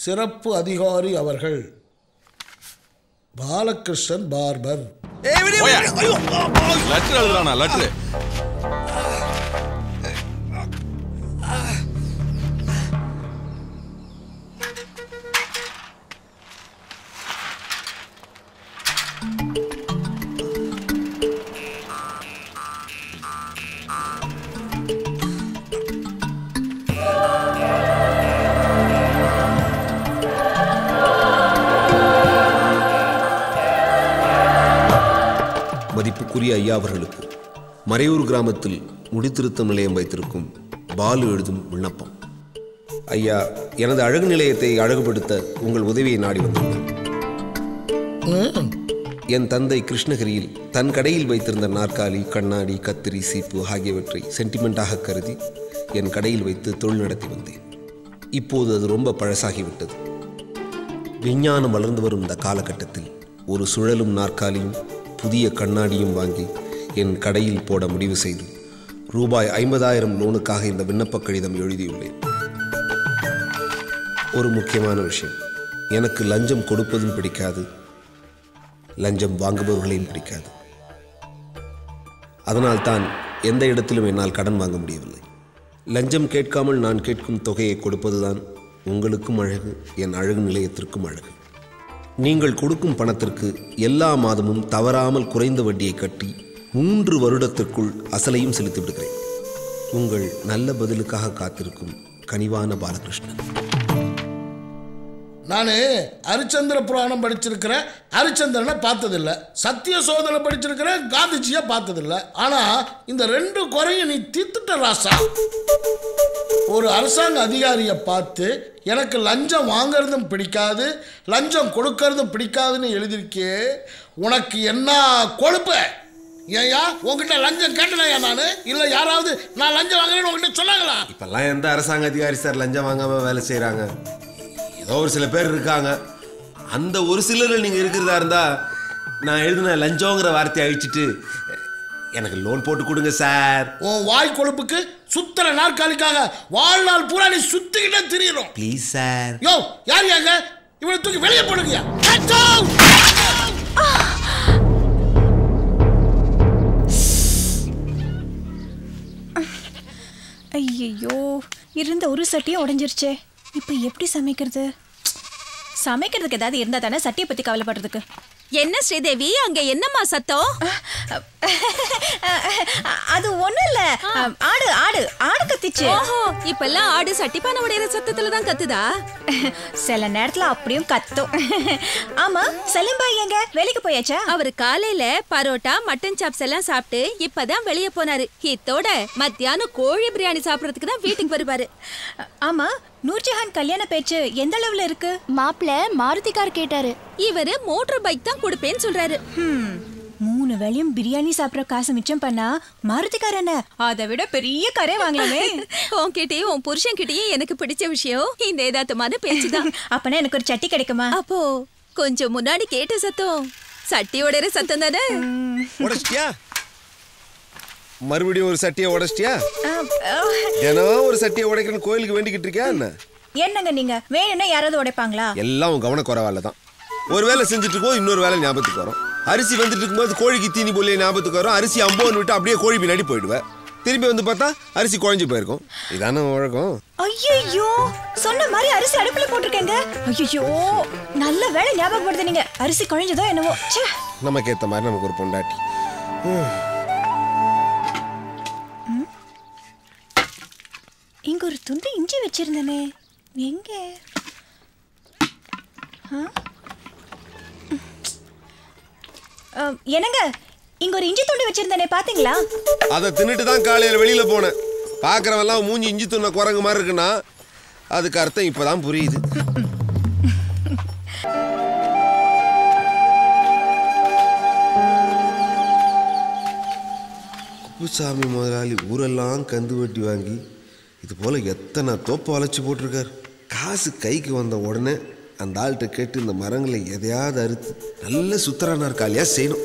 சிறப்பு அதிகாரி அவர்கள் பாலகிருஷ்ணன் பார்பர் போயா. லெட்டர் எழுதுறானா லெட்டர் மதிப்புக்குரிய ஐயா அவர்களுக்கு மறையூர் கிராமத்தில் முடித்திருத்தம் நிலையம் வைத்திருக்கும் பாலு எழுதும் விண்ணப்பம் ஐயா எனது அழகு நிலையத்தை அழகுபடுத்த உங்கள் உதவியை நாடி வந்துள்ளேன் என் தந்தை கிருஷ்ணகிரியில் தன் கடையில் வைத்திருந்த நாற்காலி கண்ணாடி கத்திரி சீப்பு ஆகியவற்றை சென்டிமெண்டாக கருதி என் கடையில் வைத்து தொழில் நடத்தி வந்தேன் இப்போது அது ரொம்ப பழசாகிவிட்டது விஞ்ஞானம் வளர்ந்து வரும் இந்த காலகட்டத்தில் ஒரு சுழலும் நாற்காலியும் புதிய கண்ணாடியும் வாங்கி என் கடையில் போட முடிவு செய்து ரூபாய் ஐம்பதாயிரம் லோனுக்காக இந்த விண்ணப்ப கடிதம் எழுதியுள்ளேன் ஒரு முக்கியமான விஷயம் எனக்கு லஞ்சம் கொடுப்பதும் பிடிக்காது லஞ்சம் வாங்குபவர்களையும் பிடிக்காது அதனால்தான் எந்த இடத்திலும் என்னால் கடன் வாங்க முடியவில்லை லஞ்சம் கேட்காமல் நான் கேட்கும் தொகையை கொடுப்பதுதான் உங்களுக்கும் அழகு என் அழகு நிலையத்திற்கும் அழகு நீங்கள் கொடுக்கும் பணத்திற்கு எல்லா மாதமும் தவறாமல் குறைந்த வட்டியை கட்டி மூன்று வருடத்திற்குள் அசலையும் செலுத்தி விடுகிறேன் உங்கள் நல்ல பதிலுக்காக காத்திருக்கும் கனிவான பாலகிருஷ்ணன் நான் ஹரிச்சந்திர புராணம் படிச்சிருக்கிறேன் ஹரிச்சந்திரனை பார்த்ததில்ல சத்திய சோதனை படிச்சிருக்கிறேன் காந்திஜியை பார்த்ததில்ல ஆனால் இந்த ரெண்டு குறையும் நீ தீர்த்துட்ட ராசா ஒரு அரசாங்க அதிகாரியை பார்த்து எனக்கு லஞ்சம் வாங்குறதும் பிடிக்காது லஞ்சம் கொடுக்கறதும் பிடிக்காதுன்னு எழுதியிருக்கே உனக்கு என்ன கொழுப்பு ஏயா உங்ககிட்ட லஞ்சம் கேட்டனையா நான் இல்லை யாராவது நான் லஞ்சம் வாங்குறேன்னு உங்ககிட்ட சொன்னாங்களா இப்பெல்லாம் எந்த அரசாங்க அதிகாரி சார் லஞ்சம் வாங்காம வேலை செய்கிறாங்க ஏதோ ஒரு சில பேர் இருக்காங்க அந்த ஒரு சிலரில் நீங்கள் இருக்கிறதா இருந்தா நான் எழுதின லஞ்சங்கிற வார்த்தையை அழிச்சிட்டு எனக்கு லோன் போட்டு கொடுங்க சார் உன் வாய் கொழுப்புக்கு சுத்தர நாற்காலிக்காக வாழ்நாள் பூரா நீ சுத்திக்கிட்டே திரியிறோம் ப்ளீஸ் சார் யோ யார் யாங்க இவனை தூக்கி வெளியே போடுங்கயா ஐயையோ இருந்த ஒரு சட்டியும் உடைஞ்சிருச்சே இப்போ எப்படி சமைக்கிறது சமைக்கிறதுக்கு ஏதாவது இருந்தா தானே சட்டியை பத்தி கவலைப்படுறதுக்கு என்ன ஸ்ரீதேவி அங்க என்னம்மா சத்தம் அது ஒண்ணும் இல்ல ஆடு ஆடு ஆடு கத்திச்சு ஓஹோ இப்பெல்லாம் ஆடு சட்டிப்பான உடையிற சத்தத்துல தான் கத்துதா சில நேரத்துல அப்படியும் கத்தும் ஆமா சலீம்பாய் எங்க வேலைக்கு போயாச்சா அவரு காலையில பரோட்டா மட்டன் சாப்ஸ் எல்லாம் சாப்பிட்டு இப்பதான் வெளியே போனாரு இத்தோட மத்தியானம் கோழி பிரியாணி சாப்பிடறதுக்கு தான் வீட்டுக்கு வருவாரு ஆமா நூர்ஜஹான் கல்யாண பேச்சு எந்த அளவுல இருக்கு மாப்பிள்ள மாருதி கார் கேட்டாரு இவரு மோட்டார் பைக் தான் கொடுப்பேன்னு சொல்றாரு ஹம், மூணு வேளையும் பிரியாணி சாப்பிட்ற காசு மிச்சம் பண்ணா மாருதிக்கார என்ன அதை விட பெரிய கரை வாங்கலாமே உன்கிட்டயும் உன் புருஷன் கிட்டயும் எனக்கு பிடிச்ச விஷயம் இந்த ஏதாத்தமான பேச்சுதான் அப்பனா எனக்கு ஒரு சட்டி கிடைக்குமா அப்போ கொஞ்சம் முன்னாடி கேட்ட சத்தம் சட்டி உடையிற சத்தம் தானே உடைச்சிட்டியா மறுபடியும் ஒரு சட்டியை உடைச்சிட்டியா ஆ, ஆ, தினம் ஒரு சட்டியை உடைக்கிறேன்னு கோயிலுக்கு வேண்டிக்கிட்டு இருக்கியா என்ன என்னங்க நீங்க வேணும்னா யாராவது உடைப்பாங்களா எல்லாம் உன் கவன குறவால தான் ஒரு வேலை செஞ்சுட்டு இருக்கோம் இன்னொரு வேலை ஞாபகத்துக்கு வரும் அரிசி வந்துட்டு இருக்கும்போது கோழிக்கு தீனி போலிய ஞாபகத்துக்கு வரும் அரிசி அம்போன்னு விட்டு அப்படியே கோழி பின்னாடி போயிடுவேன் திரும்பி வந்து பார்த்தா அரிசி குழஞ்சு போயிருக்கும் இதானே வழக்கம் ஐயோ சொன்ன மாதிரி அரிசி அடுப்புல போட்டிருக்கேங்க ஐயோ நல்ல வேலை ஞாபகப்படுது நீங்க அரிசி குழஞ்சதோ என்னவோ ச்சே நமக்கு ஏற்ற மாதிரி நமக்கு ஒரு பொண்டாட்டி இங்க ஒரு துண்டு இஞ்சி வச்சிருந்தனே எங்க ஆ? ஆ, என்னங்க இங்க ஒரு இஞ்சி துண்டு வச்சிருந்தனே பாத்தீங்களா அதை தின்னுட்டு தான் காலையில் வெளியில போனேன் பார்க்குறவெல்லாம் மூஞ்சி இஞ்சி துண்ண குரங்கு மாதிரி இருக்குன்னா அதுக்கு அர்த்தம் இப்போதான் புரியுது குப்புசாமி முதலாளி ஊரெல்லாம் கந்து வட்டி வாங்கி இது போல எத்தனை தோப்பை வளைச்சு போட்டிருக்காரு காசு கைக்கு வந்த உடனே அந்த ஆள்கிட்ட கேட்டு இந்த மரங்களை எதையாவது அறுத்து நல்ல சுத்தரான இருக்காளியா செய்யணும்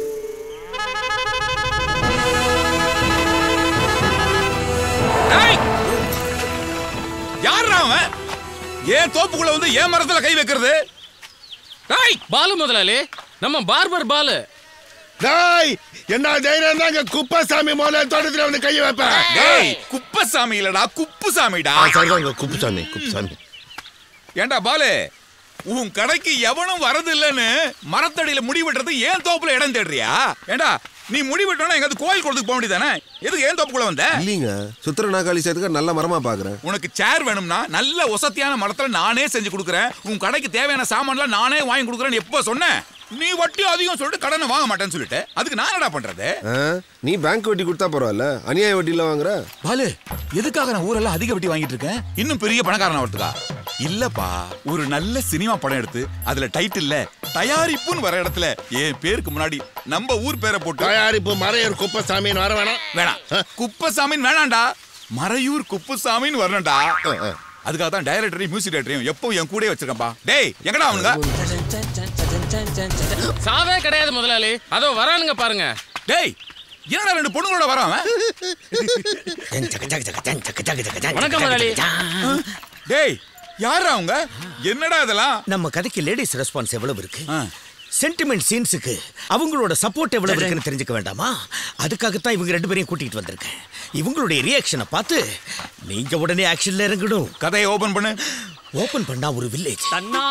யார் அவன் ஏன் தோப்புக்குள்ள வந்து ஏன் மரத்துல கை வைக்கிறது டேய் பாலு முதலாளி நம்ம பார்பர் பாலு டேய் என்ன தைரியம் தான் இங்க குப்பசாமி முதல்ல தோட்டத்துல வந்து கையை வைப்பேன் டேய் குப்பசாமி இல்லடா குப்புசாமிடா சரிதாங்க குப்புசாமி குப்புசாமி ஏண்டா பாலு உன் கடைக்கு எவனும் வரது இல்லைன்னு மரத்தடியில முடி வெட்டுறது ஏன் தோப்புல இடம் தேடுறியா ஏண்டா நீ முடி வெட்டணும் எங்காவது கோயில் கொடுத்துக்கு போக வேண்டியதானே எதுக்கு ஏன் தோப்புக்குள்ள வந்த இல்லைங்க சுத்திர நாக்காளி சேர்த்துக்க நல்ல மரமா பாக்குறேன் உனக்கு சேர் வேணும்னா நல்ல ஒசத்தியான மரத்துல நானே செஞ்சு கொடுக்குறேன் உன் கடைக்கு தேவையான சாமான்லாம் நானே வாங்கி கொடுக்குறேன்னு எப்போ சொன்னேன் நீ வட்டி அதிகம் சொல்லிட்டு கடனை வாங்க மாட்டேன்னு சொல்லிட்டு அதுக்கு நான் என்னடா பண்றது ஆ, நீ பேங்க் வட்டி கொடுத்தா பரவாயில்ல அநியாய வட்டியில வாங்குற பாலு எதுக்காக நான் ஊரெல்லாம் அதிக வட்டி வாங்கிட்டு இருக்கேன் இன்னும் பெரிய பணக்காரன் ஆகிறதுக்கா இல்லப்பா ஒரு நல்ல சினிமா படம் எடுத்து அதுல டைட்டில்ல தயாரிப்புன்னு வர இடத்துல என் பேருக்கு முன்னாடி நம்ம ஊர் பேரை போட்டு தயாரிப்பு மறையர் குப்பசாமின்னு வர வேணாம் வேணாம் குப்பசாமின்னு வேணாம்டா மறையூர் குப்புசாமின்னு வரணும்டா அதுக்காக தான் டைரக்டரையும் மியூசிக் டைரக்டரையும் எப்பவும் என் கூடயே வச்சிருக்கேன்ப்பா டேய் எங்கடா அவனுங்க சாவே கிடையாது முதலாளி அதோ வரானுங்க பாருங்க டேய் என்னடா ரெண்டு பொண்ணுங்களோட வரான் வணக்கம் முதலாளி டேய் யாரா அவங்க என்னடா இதெல்லாம் நம்ம கதைக்கு லேடிஸ் ரெஸ்பான்ஸ் எவ்வளவு இருக்கு ஆ. சென்டிமெண்ட் சீன்ஸுக்கு அவங்களோட சப்போர்ட் எவ்வளவு இருக்குன்னு தெரிஞ்சுக்க வேண்டாமா அதுக்காகத்தான் இவங்க ரெண்டு பேரையும் கூட்டிட்டு வந்திருக்கேன் இவங்களுடைய ரியாக்ஷனை பார்த்து நீங்க உடனே ஆக்ஷன்ல இறங்கணும் கதையை ஓபன் பண்ணு ஓபன் பண்ணா ஒரு வில்லேஜ்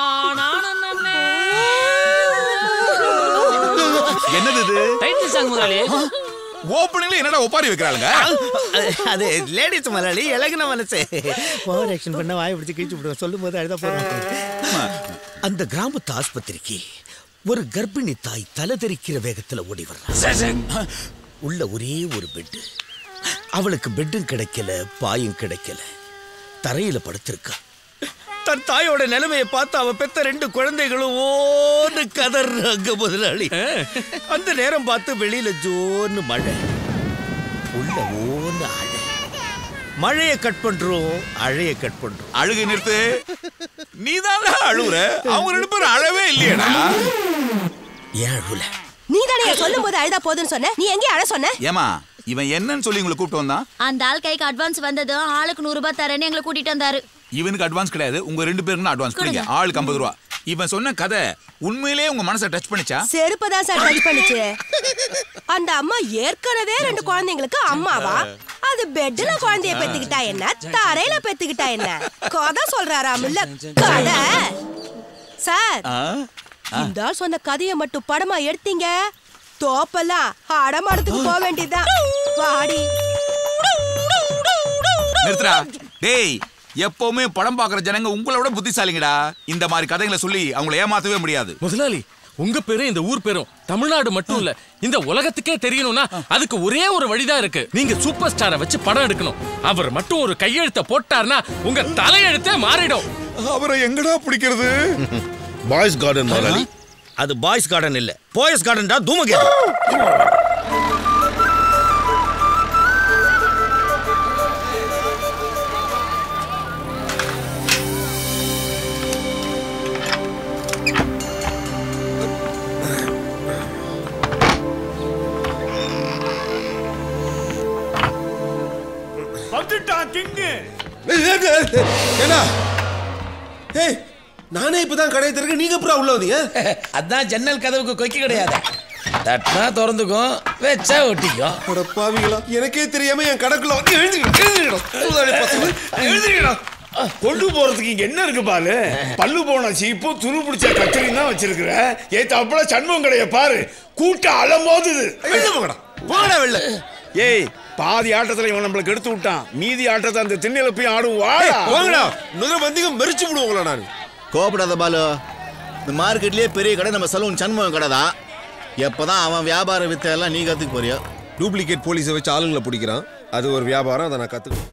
என்னது இது டைட்டில் சாங் முதலாளி ஓப்பனிங்ல என்னடா ஒப்பாரி வைக்கிறாளுங்க அது லேடிஸ் மலையாளி இலகுன மனசு ஓவர் ஆக்ஷன் பண்ண வாய் பிடிச்சு கிழிச்சு விடுவோம் சொல்லும் போது அழுத போறோம் அந்த கிராமத்து ஆஸ்பத்திரிக்கு ஒரு கர்ப்பிணி தாய் தலை தெறிக்கிற வேகத்துல ஓடி வர்றா உள்ள ஒரே ஒரு பெட்டு அவளுக்கு பெட்டும் கிடைக்கல பாயும் கிடைக்கல தரையில படுத்திருக்கா தன் தாயோட நிலைமையை பார்த்து அவ பெத்த ரெண்டு குழந்தைகளும் ஓன்னு கதறாங்க முதலாளி அந்த நேரம் பார்த்து வெளியில ஜோன்னு மழை உள்ள ஓன்னு அழை மழையை கட் பண்றோம் அழைய கட் பண்றோம் அழுகை நிறுத்து நீ அழுவுற அவங்க ரெண்டு பேரும் அழவே இல்லையடா ஏன் அழுல நீ தானே சொல்லும் போது அழுதா போதுன்னு சொன்ன நீ எங்கே அழ சொன்ன ஏமா இவன் என்னன்னு சொல்லி உங்களை கூப்பிட்டு வந்தான் அந்த ஆள் கைக்கு அட்வான்ஸ் வந்ததும் ஆளுக்கு நூறு ரூபாய் தரேன்னு எங்களை கூட்டிட்டு வந்தாரு இவனுக்கு அட்வான்ஸ் கிடையாது உங்க ரெண்டு பேருக்கு அட்வான்ஸ் கொடுங்க ஆளுக்கு ஐம்பது ரூபா இவன் சொன்ன கதை உண்மையிலேயே உங்க மனசை டச் பண்ணிச்சா செருப்பதான் சார் டச் பண்ணுச்சு அந்த அம்மா ஏற்கனவே ரெண்டு குழந்தைங்களுக்கு அம்மாவா அது பெட்ல குழந்தைய பெத்துக்கிட்டா என்ன தரையில பெத்துக்கிட்டா என்ன கதை சொல்றாராமில்ல கதை சார் இந்த ஆள் சொன்ன கதையை மட்டும் படமா எடுத்தீங்க தோப்பெல்லாம் அடமானத்துக்கு போக வேண்டியதுதான் வாடி நிறுத்துடா டேய் எப்பவுமே படம் பாக்குற ஜனங்க உங்களோட புத்திசாலிங்கடா இந்த மாதிரி கதைகளை சொல்லி அவங்கள ஏமாத்தவே முடியாது முதலாளி உங்க பேரும் இந்த ஊர் பேரும் தமிழ்நாடு மட்டும் இல்ல இந்த உலகத்துக்கே தெரியணும்னா அதுக்கு ஒரே ஒரு வழிதான் இருக்கு நீங்க சூப்பர் ஸ்டாரை வச்சு படம் எடுக்கணும் அவர் மட்டும் ஒரு கையெழுத்த போட்டார்னா உங்க தலையெழுத்தே மாறிடும் அவரை எங்கடா பிடிக்கிறது பாய்ஸ் கார்டன் முதலாளி அது பாய்ஸ் கார்டன் இல்ல பாய்ஸ் கார்டன் தான் தூமகேது ஏண்டா ஏய் நானே இப்பதான் கடையை திறக்க நீங்க அப்புறம் உள்ள வந்தீங்க அதான் ஜன்னல் கதவுக்கு கொக்கி கிடையாது தட்டினா திறந்துக்கும் வச்சா ஒட்டிக்கும் அட பாவிகளா எனக்கே தெரியாம என் கடைக்குள்ள வந்து எழுந்திருக்கணும் எழுந்திருக்கணும் எழுதிடா கொண்டு போறதுக்கு இங்க என்ன இருக்கு பாலு பல்லு போன சீப்பு துரு பிடிச்ச கத்திரியும் தான் வச்சிருக்கிற ஏத்தாப்புல சண்முகம் கடைய பாரு கூட்டம் அலமோதுது போங்கடா போங்கடா வெளில ஏய் பாதி ஆட்டத்துல இவன் நம்மளுக்கு எடுத்து விட்டான் மீதி ஆட்டத்தை அந்த திண்ணையில போய் ஆடுவோம் வாடா. போங்கடா இன்னொரு வந்தீங்க மெரிச்சு விடுவோங்களா நான் கோபப்படாத பாலு இந்த மார்க்கெட்லயே பெரிய கடை நம்ம சலூன் சண்முகம் கடை தான் எப்பதான் அவன் வியாபார வித்தை எல்லாம் நீ கத்துக்க போறியோ டூப்ளிகேட் போலீஸை வச்சு ஆளுங்களை பிடிக்கிறான் அது ஒரு வியாபாரம் அதை நான் கத்துக்கணும்